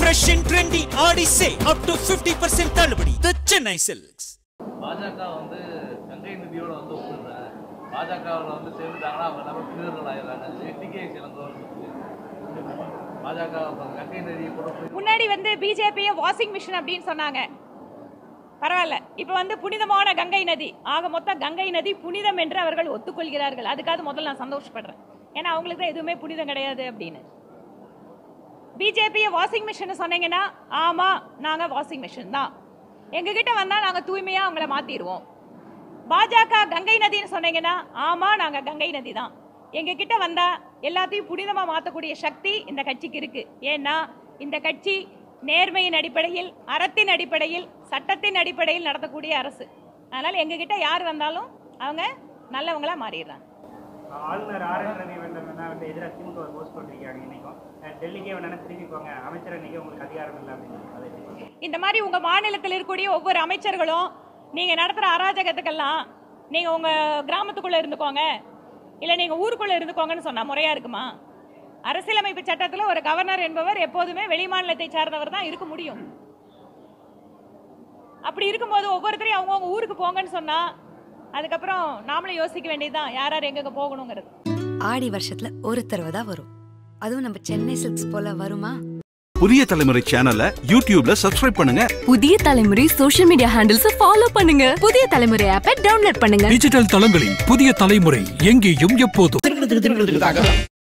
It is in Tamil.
fresh and trendy ஆடி சே up to 50% தள்ளுபடி the chennai silks பாஜக வந்து கங்கை நதியோட வந்து ஒப்பிடுற பாஜகவில் வந்து சேர்ந்துட்டாங்கன்னா அவங்க எல்லாமே பிரிதர்கள் ஆயிடுறாங்க டிகே சிலந்தோர் பாஜக கங்கை நதியை கூட போய் முன்னாடி வந்து பிஜேபியை வாஷிங் மிஷின் அப்படின்னு சொன்னாங்க பரவாயில்ல இப்போ வந்து புனிதமான கங்கை நதி ஆக மொத்தம் கங்கை நதி புனிதம் என்று அவர்கள் ஒத்துக்கொள்கிறார்கள் அதுக்காக முதல்ல நான் சந்தோஷப்படுறேன் ஏன்னா அவங்களுக்கு தான் எதுவுமே புனிதம் கிடையாது அப்படின்னு பிஜேபியை வாஷிங் மிஷின் சொன்னீங்கன்னா ஆமாம் நாங்கள் வாஷிங் மிஷின் தான் எங்ககிட்ட வந்தால் நாங்கள் தூய்மையாக அவங்கள மாற்றிடுவோம் பாஜக கங்கை நதின்னு சொன்னீங்கன்னா ஆமாம் நாங்கள் கங்கை நதி தான் எங்ககிட்ட வந்தால் எல்லாத்தையும் புனிதமாக மாற்றக்கூடிய சக்தி இந்த கட்சிக்கு இருக்கு ஏன்னா இந்த கட்சி நேர்மையின் அடிப்படையில் அறத்தின் அடிப்படையில் சட்டத்தின் அடிப்படையில் நடத்தக்கூடிய அரசு அதனால் எங்ககிட்ட யார் வந்தாலும் அவங்க நல்லவங்களா மாறிடுறாங்க ஆளுநர் ஆர் என் ரவி வந்து வந்து எதிராக திமுக ஒரு போஸ்ட் போட்டிருக்காங்க இன்னைக்கும் அஹ் டெல்லிக்கே வேணா திரும்பி போங்க அமைச்சர் இன்னைக்கு உங்களுக்கு அதிகாரம் இல்லை அப்படின்னு அதை எப்படி பார்க்கறீங்க? இந்த மாதிரி உங்க மாநிலத்தில் இருக்கக்கூடிய ஒவ்வொரு அமைச்சர்களும் நீங்க நடத்துற அராஜகத்துக்கெல்லாம் நீங்க உங்க கிராமத்துக்குள்ள இருந்துக்கோங்க இல்ல நீங்க ஊருக்குள்ள இருந்துக்கோங்கன்னு சொன்னா முறையா இருக்குமா அரசியலமைப்பு சட்டத்துல ஒரு கவர்னர் என்பவர் எப்போதுமே வெளிமாநிலத்தை சார்ந்தவர் தான் இருக்க முடியும் அப்படி இருக்கும்போது ஒவ்வொருத்தரையும் அவங்கவுங்க ஊருக்கு போங்கன்னு சொன்னா அதுக்கப்புறம் நாமளும் யோசிக்க வேண்டியதுதான் யார் யார் எங்கெங்க போகணுங்கிறது ஆடி வருஷத்துல ஒரு தடவை தான் வரும் அதுவும் நம்ம சென்னை சில்க்ஸ் போல வருமா புதிய தலைமுறை சேனலை யூடியூப்ல சப்ஸ்கிரைப் பண்ணுங்க புதிய தலைமுறை சோஷியல் மீடியா ஹேண்டில்ஸ் ஃபாலோ பண்ணுங்க புதிய தலைமுறை ஆப்பை டவுன்லோட் பண்ணுங்க டிஜிட்டல் தளங்களில் புதிய தலைமுறை எங்கேயும் எப்போதும்